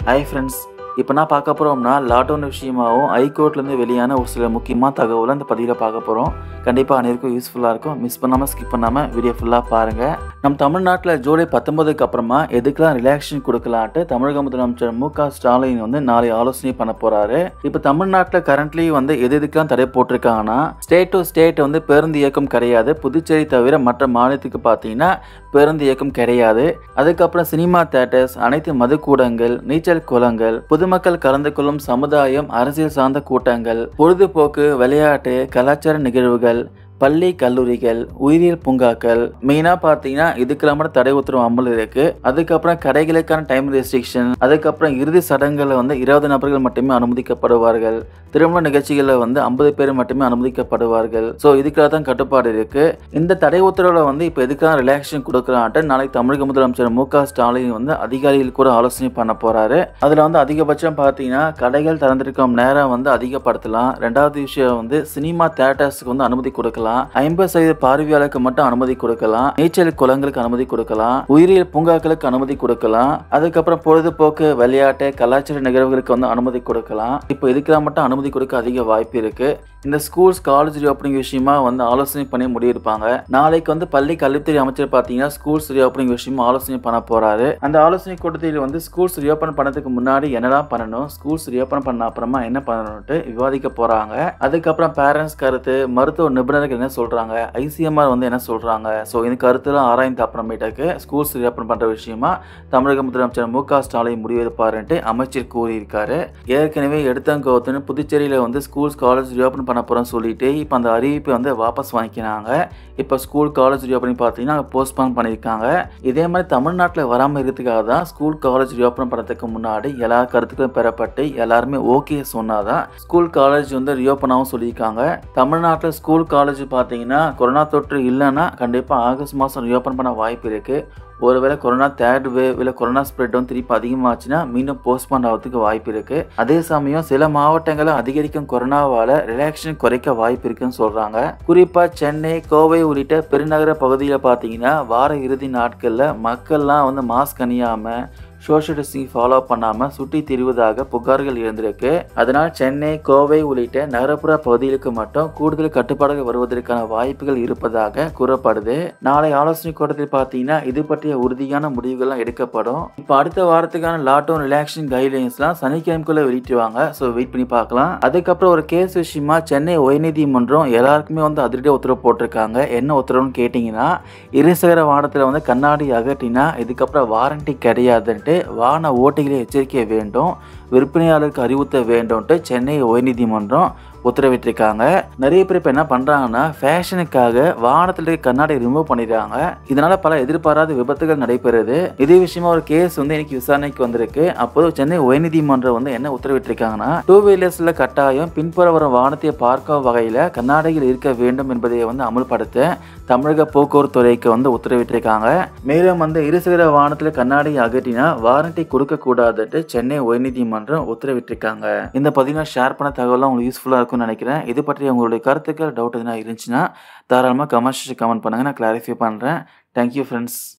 hi friends இப்போ நான் பார்க்க போகிறோம்னா லாக்டவுன் விஷயமாகவும் ஹைகோர்ட்லேருந்து வெளியான ஒரு சில முக்கியமான தகவலை இந்த பதிவில் பார்க்க போகிறோம் கண்டிப்பாக அனைவருக்கும் யூஸ்ஃபுல்லாக இருக்கும் மிஸ் பண்ணாமல் ஸ்கிப் பண்ணாமல் வீடியோ ஃபுல்லாக பாருங்கள் நம்ம தமிழ்நாட்டில் ஜூலை பத்தொன்பதுக்கு அப்புறமா எதுக்கெல்லாம் ரிலாக்ஸேஷன் கொடுக்கலான்ட்டு தமிழக முதலமைச்சர் மு க ஸ்டாலின் வந்து நாளை ஆலோசனை பண்ண போகிறாரு இப்போ தமிழ்நாட்டில் கரண்ட்லி வந்து எது எதுக்கெல்லாம் தடை போட்டிருக்காங்கன்னா ஸ்டேட் டு ஸ்டேட் வந்து பேருந்து இயக்கம் கிடையாது புதுச்சேரி தவிர மற்ற மாநிலத்துக்கு பார்த்தீங்கன்னா பேருந்து இயக்கம் கிடையாது அதுக்கப்புறம் சினிமா தேட்டர்ஸ் அனைத்து மதுக்கூடங்கள் நீச்சல் குளங்கள் பொதுமக்கள் கலந்து கொள்ளும் சமுதாயம் அரசியல் சார்ந்த கூட்டங்கள் பொழுதுபோக்கு விளையாட்டு கலாச்சார நிகழ்வுகள் பள்ளி கல்லூரிகள் உயிரியல் பூங்காக்கள் மெயினாக பார்த்தீங்கன்னா இதுக்கெல்லாம் மட்டும் தடை உத்தரவு அமல் இருக்கு அதுக்கப்புறம் கடைகளுக்கான டைம் ரெஸ்ட்ரிக்ஷன் அதுக்கப்புறம் இறுதி சடங்குகளில் வந்து இருபது நபர்கள் மட்டுமே அனுமதிக்கப்படுவார்கள் திருமண நிகழ்ச்சிகளில் வந்து ஐம்பது பேர் மட்டுமே அனுமதிக்கப்படுவார்கள் ஸோ இதுக்காக தான் கட்டுப்பாடு இருக்கு இந்த தடை உத்தரவில் வந்து இப்போ எதுக்காக ரிலாக்ஸேஷன் கொடுக்கலான்ட்டு நாளைக்கு தமிழக முதலமைச்சர் மு க ஸ்டாலின் வந்து அதிகாரிகள் கூட ஆலோசனை பண்ண போறாரு அதில் வந்து அதிகபட்சம் பார்த்தீங்கன்னா கடைகள் திறந்திருக்கும் நேரம் வந்து அதிகப்படுத்தலாம் ரெண்டாவது விஷயம் வந்து சினிமா தேட்டர்ஸ்க்கு வந்து அனுமதி கொடுக்கலாம் ஐம்பது சதவீத பார்வையாளருக்கு மட்டும் அனுமதி கொடுக்கலாம் நீச்சல் குளங்களுக்கு அனுமதி கொடுக்கலாம் உயிரியல் பூங்காக்களுக்கு அனுமதி கொடுக்கலாம் அதுக்கப்புறம் பொழுதுபோக்கு விளையாட்டு கலாச்சார நிகழ்வுகளுக்கு வந்து அனுமதி கொடுக்கலாம் இப்போ இதுக்கெல்லாம் மட்டும் அனுமதி கொடுக்க அதிக வாய்ப்பு இருக்கு இந்த ஸ்கூல்ஸ் காலேஜ் ரீஓப்பனிங் விஷயமா வந்து ஆலோசனை பண்ணி முடியிருப்பாங்க நாளைக்கு வந்து பள்ளி கல்வித்துறை அமைச்சர் பார்த்தீங்கன்னா ஸ்கூல்ஸ் ரீஓப்பனிங் விஷயமா ஆலோசனை பண்ண போறாரு அந்த ஆலோசனை கூட்டத்தில் வந்து ஸ்கூல்ஸ் ரீஓப்பன் பண்ணதுக்கு முன்னாடி என்னதான் பண்ணணும் ஸ்கூல்ஸ் ரீஓப்பன் பண்ண அப்புறமா என்ன பண்ணணும்ட்டு விவாதிக்க போறாங்க அதுக்கப்புறம் பேரண்ட்ஸ் கருத்து மருத்துவ நிபுணர்கள் என்ன சொல்றாங்க ஐசிஎம்ஆர் வந்து என்ன சொல்றாங்க ஸோ இந்த கருத்துலாம் ஆராய்ந்த அப்புறமேட்டுக்கு ஸ்கூல்ஸ் ரீஓப்பன் பண்ற விஷயமா தமிழக முதலமைச்சர் மு க ஸ்டாலின் முடிவெடுப்பாருன்ட்டு அமைச்சர் கூறியிருக்காரு ஏற்கனவே எடுத்தங்கோத்துன்னு புதுச்சேரியில் வந்து ஸ்கூல்ஸ் காலேஜ் ரீஓப்பன் பண்ண போகிறோம்னு சொல்லிட்டு இப்போ அந்த அறிவிப்பை வந்து வாபஸ் வாங்கிக்கினாங்க இப்போ ஸ்கூல் காலேஜ் ரீஓப்பன் பார்த்தீங்கன்னா போஸ்ட்பான் பண்ணியிருக்காங்க இதே மாதிரி தமிழ்நாட்டில் வராமல் இருக்கிறதுக்காக தான் ஸ்கூல் காலேஜ் ரீஓப்பன் பண்ணுறதுக்கு முன்னாடி எல்லா கருத்துக்களும் பெறப்பட்டு எல்லாருமே ஓகே சொன்னாதான் ஸ்கூல் காலேஜ் வந்து ரீஓப்பன் ஆகும் சொல்லியிருக்காங்க தமிழ்நாட்டில் ஸ்கூல் காலேஜ் பார்த்தீங்கன்னா கொரோனா தொற்று இல்லைன்னா கண்டிப்பாக ஆகஸ்ட் மாதம் ரீஓப்பன் பண்ண வாய்ப்பு இருக்குது ஒருவேளை கொரோனா தேர்ட் வேவ் இல்லை கொரோனா ஸ்ப்ரெட் வந்து திருப்பி அதிகமாச்சுன்னா மீண்டும் போஸ்ட்பான் ஆகிறதுக்கு வாய்ப்பு இருக்குது அதே சமயம் சில மாவட்டங்களில் அதிகரிக்கும் கொரோனாவால் ரிலாக்ஷன் குறைக்க வாய்ப்பு இருக்குன்னு சொல்கிறாங்க குறிப்பாக சென்னை கோவை உள்ளிட்ட பெருநகர பகுதியில் பார்த்தீங்கன்னா வார இறுதி நாட்களில் மக்கள்லாம் வந்து மாஸ்க் அணியாமல் சோஷியல் டிஸ்டன்சிங் ஃபாலோ பண்ணாமல் சுற்றி திரிவதாக புகார்கள் இருந்திருக்கு அதனால் சென்னை கோவை உள்ளிட்ட நகரப்புற பகுதிகளுக்கு மட்டும் கூடுதல் கட்டுப்பாடுகள் வருவதற்கான வாய்ப்புகள் இருப்பதாக கூறப்படுது நாளை ஆலோசனை கூட்டத்தில் பார்த்தீங்கன்னா இது பற்றிய உறுதியான முடிவுகள்லாம் எடுக்கப்படும் இப்போ அடுத்த வாரத்துக்கான லாக்டவுன் ரிலாக்ஷன் கைட்லைன்ஸ்லாம் சனிக்கிழமைக்குள்ள வெளியிட்டுவாங்க ஸோ வெயிட் பண்ணி பார்க்கலாம் அதுக்கப்புறம் ஒரு கேஸ் விஷயமா சென்னை உயர்நீதிமன்றம் எல்லாருக்குமே வந்து அதிரடி உத்தரவு போட்டிருக்காங்க என்ன உத்தரவுன்னு கேட்டிங்கன்னா இருசக்கர வாகனத்தில் வந்து கண்ணாடி அகட்டினா இதுக்கப்புறம் வாரண்டி கிடையாதுன்ட்டு வாகன ஓட்டிகளை எச்சரிக்கை வேண்டும் விற்பனையாளருக்கு அறிவுறுத்த வேண்டும்ட்டு சென்னை உயர்நீதிமன்றம் உத்தரவிட்டிருக்காங்க நிறைய பேர் இப்போ என்ன பண்ணுறாங்கன்னா ஃபேஷனுக்காக வாகனத்தில் இருக்க கண்ணாடி ரிமூவ் பண்ணிடுறாங்க இதனால பல எதிர்பாராத விபத்துகள் நடைபெறுது இதே விஷயமா ஒரு கேஸ் வந்து இன்னைக்கு விசாரணைக்கு வந்திருக்கு அப்போது சென்னை உயர்நீதிமன்றம் வந்து என்ன உத்தரவிட்டிருக்காங்கன்னா டூ வீலர்ஸில் கட்டாயம் பின்புற வரும் வாகனத்தை பார்க்கும் வகையில் கண்ணாடிகள் இருக்க வேண்டும் என்பதை வந்து அமல்படுத்த தமிழக போக்குவரத்து துறைக்கு வந்து உத்தரவிட்டிருக்காங்க மேலும் வந்து இருசக்கர வாகனத்தில் கண்ணாடி அகற்றினா வாரண்டி கொடுக்க கூடாதுட்டு சென்னை உயர்நீதிமன்றம் உத்தரவிட்டிருக்காங்க இந்த பதிவு ஷேர் பண்ண தகவலாம் உங்களுக்கு யூஸ்ஃபுல்லாக இருக்கும்னு நினைக்கிறேன் இது பற்றி உங்களுடைய கருத்துக்கள் டவுட் எதுனா இருந்துச்சுன்னா தாராளமாக கமெண்ட்ஸ் கமெண்ட் பண்ணுங்கள் நான் கிளாரிஃபை பண்ணுறேன் தேங்க்யூ ஃப்ரெண்ட்ஸ்